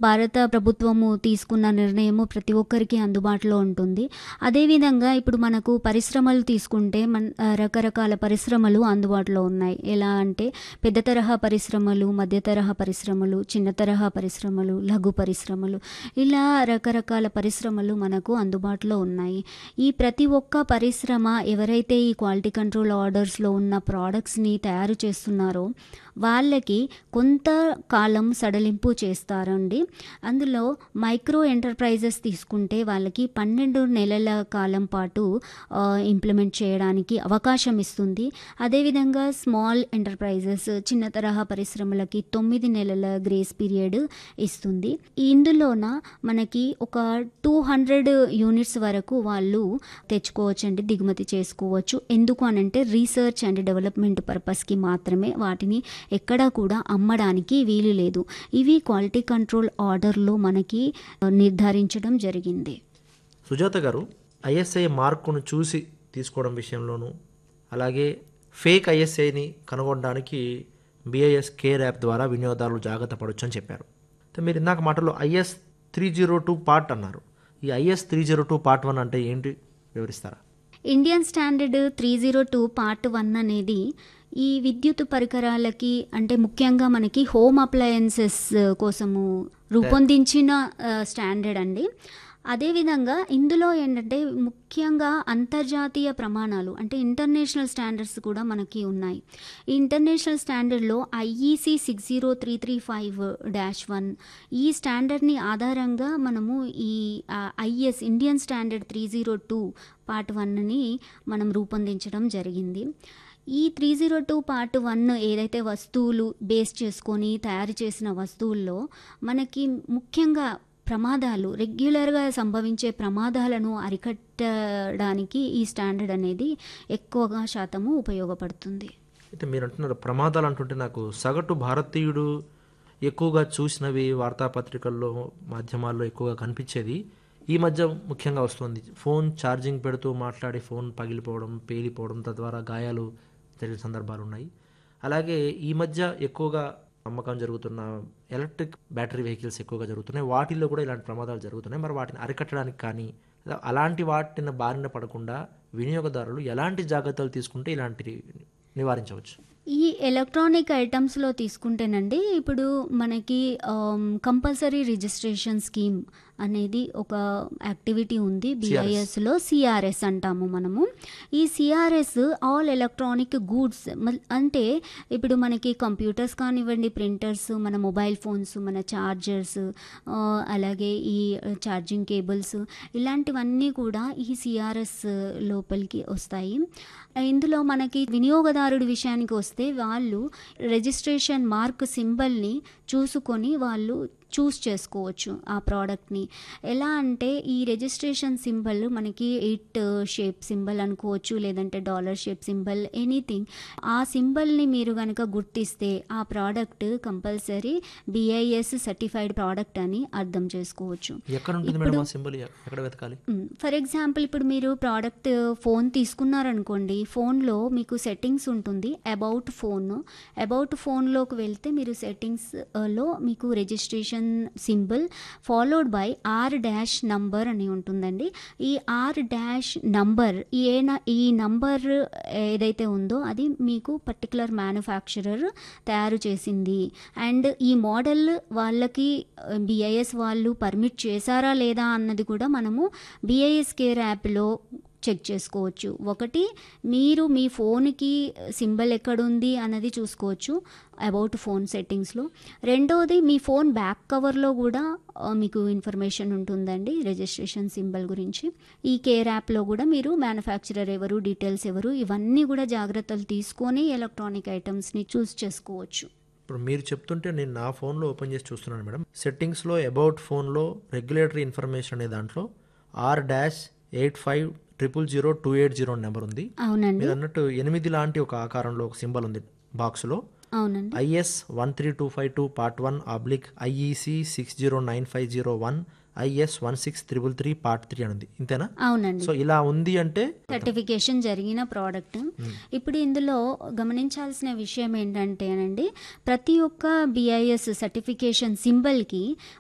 భారత ప్రభుత్వము తీసుకున్న నిర్ణయము ప్రతి ఒక్కరికి అందుబాటులో ఉంటుంది అదేవిధంగా ఇప్పుడు మనకు పరిశ్రమలు తీసుకుంటే మన ఆ, రకరకాల పరిశ్రమలు అందుబాటులో ఉన్నాయి ఎలా అంటే పెద్ద తరహా పరిశ్రమలు మధ్య తరహా పరిశ్రమలు చిన్న తరహా పరిశ్రమలు లఘు పరిశ్రమలు ఇలా రకరకాల పరిశ్రమలు మనకు అందుబాటులో ఉన్నాయి ఈ ప్రతి ఒక్క పరిశ్రమ ఎవరైతే ఈ క్వాలిటీ కంట్రోల్ ఆర్డర్స్లో ఉన్న ప్రోడక్ట్స్ని తయారు చేస్తున్నారో వాళ్ళకి కొంత కాలం సడలింపు చేస్తారండి అందులో మైక్రో ఎంటర్ప్రైజెస్ తీసుకుంటే వాళ్ళకి పన్నెండు నెలల కాలం పాటు ఆ, ఇంప్లిమెంట్ చేయడానికి అవకాశం ఇస్తుంది అదేవిధంగా స్మాల్ ఎంటర్ప్రైజెస్ చిన్న తరహా పరిశ్రమలకి తొమ్మిది నెలల గ్రేస్ పీరియడ్ ఇస్తుంది ఇందులోన మనకి ఒక టూ హండ్రెడ్ యూనిట్స్ వరకు వాళ్ళు తెచ్చుకోవచ్చండి దిగుమతి చేసుకోవచ్చు ఎందుకు అనంటే రీసెర్చ్ అండ్ డెవలప్మెంట్ పర్పస్కి మాత్రమే వాటిని ఎక్కడా కూడా అమ్మడానికి వీలు లేదు ఇవి క్వాలిటీ కంట్రోల్ ఆర్డర్లో మనకి ఆ, నిర్ధారించడం జరిగింది సుజాత గారు ఐఎస్ఐ మార్కును చూసి తీసుకోవడం విషయంలోనూ అలాగే ఫేక్ ఐఎస్ఐని కనుగొనడానికి బిఐఎస్ కేర్ యాప్ ద్వారా వినియోగదారులు జాగ్రత్త పడవచ్చు అని చెప్పారు అయితే మీరు ఇందాక మాటలో IS three zero two part అన్నారు ఈ IS three zero two part one అంటే ఏంటి వివరిస్తారా Indian standard three zero two part one అనేది ఈ విద్యుత్ పరికరాలకి అంటే ముఖ్యంగా మనకి హోమ్ అప్లయన్సెస్ కోసము రూపొందించిన ఆ, స్టాండర్డ్ అండి అదేవిధంగా ఇందులో ఏంటంటే ముఖ్యంగా అంతర్జాతీయ ప్రమాణాలు అంటే ఇంటర్నేషనల్ స్టాండర్డ్స్ కూడా మనకి ఉన్నాయి ఈ ఇంటర్నేషనల్ స్టాండర్డ్లో IEC six zero three three five dash one ఈ స్టాండర్డ్ని ఆధారంగా మనము ఈ IS Indian standard three zero two part వన్ని మనం రూపొందించడం జరిగింది ఈ three zero two part one ఏదైతే వస్తువులు బేస్ చేసుకొని తయారు చేసిన వస్తువుల్లో మనకి ముఖ్యంగా ప్రమాదాలు రెగ్యులర్గా సంభవించే ప్రమాదాలను అరికట్టడానికి ఈ స్టాండర్డ్ అనేది ఎక్కువగా శాతము ఉపయోగపడుతుంది అయితే మీరు అంటున్నారు ప్రమాదాలు అంటుంటే నాకు సగటు భారతీయుడు ఎక్కువగా చూసినవి వార్తాపత్రికల్లో మాధ్యమాల్లో ఎక్కువగా కనిపించేది ఈ మధ్య ముఖ్యంగా వస్తుంది ఫోన్ ఛార్జింగ్ పెడుతూ మాట్లాడి ఫోన్ పగిలిపోవడం పేలిపోవడం తద్వారా గాయాలు జరిగిన సందర్భాలు ఉన్నాయి అలాగే ఈ మధ్య ఎక్కువగా అమ్మకం జరుగుతున్న ఎలక్ట్రిక్ బ్యాటరీ వెహికల్స్ ఎక్కువగా జరుగుతున్నాయి వాటిల్లో కూడా ఇలాంటి ప్రమాదాలు జరుగుతున్నాయి మరి వాటిని అరికట్టడానికి కానీ లేదా అలాంటి వాటిని బారిన పడకుండా వినియోగదారులు ఎలాంటి జాగ్రత్తలు తీసుకుంటే ఇలాంటివి నివారించవచ్చు ఈ ఎలక్ట్రానిక్ ఐటమ్స్లో తీసుకుంటేనండి ఇప్పుడు మనకి కంపల్సరీ రిజిస్ట్రేషన్ స్కీమ్ అనేది ఒక యాక్టివిటీ ఉంది బిఐఎస్లో సిఆర్ఎస్ అంటాము మనము ఈ సిఆర్ఎస్ ఆల్ ఎలక్ట్రానిక్ గూడ్స్ అంటే ఇప్పుడు మనకి కంప్యూటర్స్ కానివ్వండి ప్రింటర్స్ మన మొబైల్ ఫోన్స్ మన ఛార్జర్స్ అలాగే ఈ ఛార్జింగ్ కేబుల్స్ ఇలాంటివన్నీ కూడా ఈ సిఆర్ఎస్ లోపలికి వస్తాయి ఇందులో మనకి వినియోగదారుడి విషయానికి వస్తే వాళ్ళు రిజిస్ట్రేషన్ మార్క్ సింబల్ని చూసుకొని వాళ్ళు చూస్ చేసుకోవచ్చు ఆ ప్రోడక్ట్ని ఎలా అంటే ఈ రిజిస్ట్రేషన్ సింబల్ మనకి ఎయిట్ షేప్ సింబల్ అనుకోవచ్చు లేదంటే డాలర్ షేప్ సింబల్ ఎనీథింగ్ ఆ సింబల్ని మీరు కనుక గుర్తిస్తే ఆ product compulsory BIS certified product అని అర్థం చేసుకోవచ్చు ఎక్కడ ఉంటుంది మేడం ఆ సింబల్ ఎక్కడ వెతకాలి ఫర్ ఎగ్జాంపుల్ ఇప్పుడు మీరు ప్రోడక్ట్ ఫోన్ తీసుకున్నారనుకోండి ఫోన్లో మీకు సెట్టింగ్స్ ఉంటుంది అబౌట్ ఫోన్ అబౌట్ ఫోన్లోకి వెళ్తే మీరు సెట్టింగ్స్లో మీకు registration symbol followed by R dash number అని ఉంటుందండి ఈ ఆర్ డాష్ నంబర్ ఏ ఈ నంబర్ ఏదైతే ఉందో అది మీకు పర్టికులర్ మ్యానుఫ్యాక్చరర్ తయారు చేసింది అండ్ ఈ మోడల్ వాళ్ళకి బిఐఎస్ వాళ్ళు పర్మిట్ చేశారా లేదా అన్నది కూడా మనము బిఐఎస్ కేర్ యాప్లో చెక్ చేసుకోవచ్చు ఒకటి మీరు మీ ఫోన్కి సింబల్ ఎక్కడుంది అన్నది చూసుకోవచ్చు అబౌట్ ఫోన్ సెట్టింగ్స్లో రెండోది మీ ఫోన్ బ్యాక్ కవర్లో కూడా ఆ, మీకు ఇన్ఫర్మేషన్ ఉంటుందండి రిజిస్ట్రేషన్ సింబల్ గురించి ఈ కేర్ యాప్లో కూడా మీరు మ్యానుఫ్యాక్చరర్ ఎవరు డీటెయిల్స్ ఎవరు ఇవన్నీ కూడా జాగ్రత్తలు తీసుకొని ఎలక్ట్రానిక్ ఐటమ్స్ని చూస్ చేసుకోవచ్చు ఇప్పుడు మీరు చెప్తుంటే నేను నా ఫోన్లో ఓపెన్ చేసి చూస్తున్నాను మేడం సెట్టింగ్స్లో అబౌట్ ఫోన్లో రెగ్యులేటరీ ఇన్ఫర్మేషన్ అనే దాంట్లో R dash eight five triple zero two eight zero number ఉంది అవునండి మీరు అన్నట్టు ఎనిమిది లాంటి ఒక ఆకారంలో ఒక సింబల్ ఉంది బాక్స్లో అవునండి IS one three two five two part one oblique IEC six zero nine five zero one IS one six triple three part three అని ఉంది ఇంతేనా అవునండి సో ఇలా ఉంది అంటే సర్టిఫికేషన్ జరిగిన ప్రోడక్ట్ ఇప్పుడు ఇందులో గమనించాల్సిన విషయం ఏంటంటే అండి ప్రతి ఒక్క బిఐఎస్ సర్టిఫికేషన్ సింబల్కి